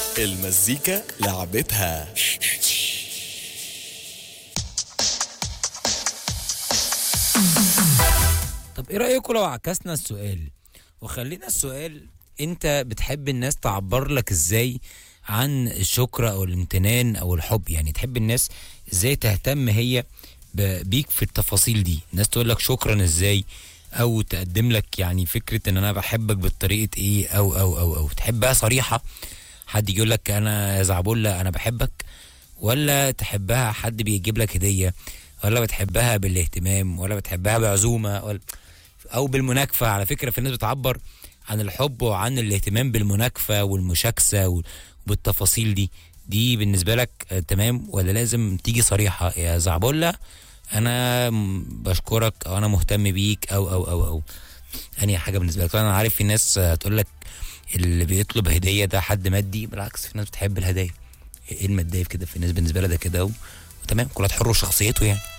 المزيكا لعبتها طب ايه رايكم لو عكسنا السؤال وخلينا السؤال انت بتحب الناس تعبر لك ازاي عن الشكر او الامتنان او الحب يعني تحب الناس ازاي تهتم هي ب- بيك في التفاصيل دي الناس تقول لك شكرا ازاي او تقدم لك يعني فكره ان انا بحبك بالطريقه ايه او او او او تحبها صريحه حد يقول لك انا يا زعبولة انا بحبك ولا تحبها حد بيجيب لك هديه ولا بتحبها بالاهتمام ولا بتحبها بعزومه ولا او بالمناكفه على فكره في ناس بتعبر عن الحب وعن الاهتمام بالمناكفه والمشاكسه وال- وبالتفاصيل دي دي بالنسبه لك آه، تمام ولا لازم تيجي صريحه يا زعبله انا م- بشكرك او انا مهتم بيك او او او او انهي حاجه بالنسبه لك انا عارف في ناس آه، تقول لك اللي بيطلب هديه ده حد مادي بالعكس في ناس بتحب الهدايا ايه الماديه في كده في ناس بالنسبه لها ده كده و- وتمام كل واحد حر وشخصيته يعني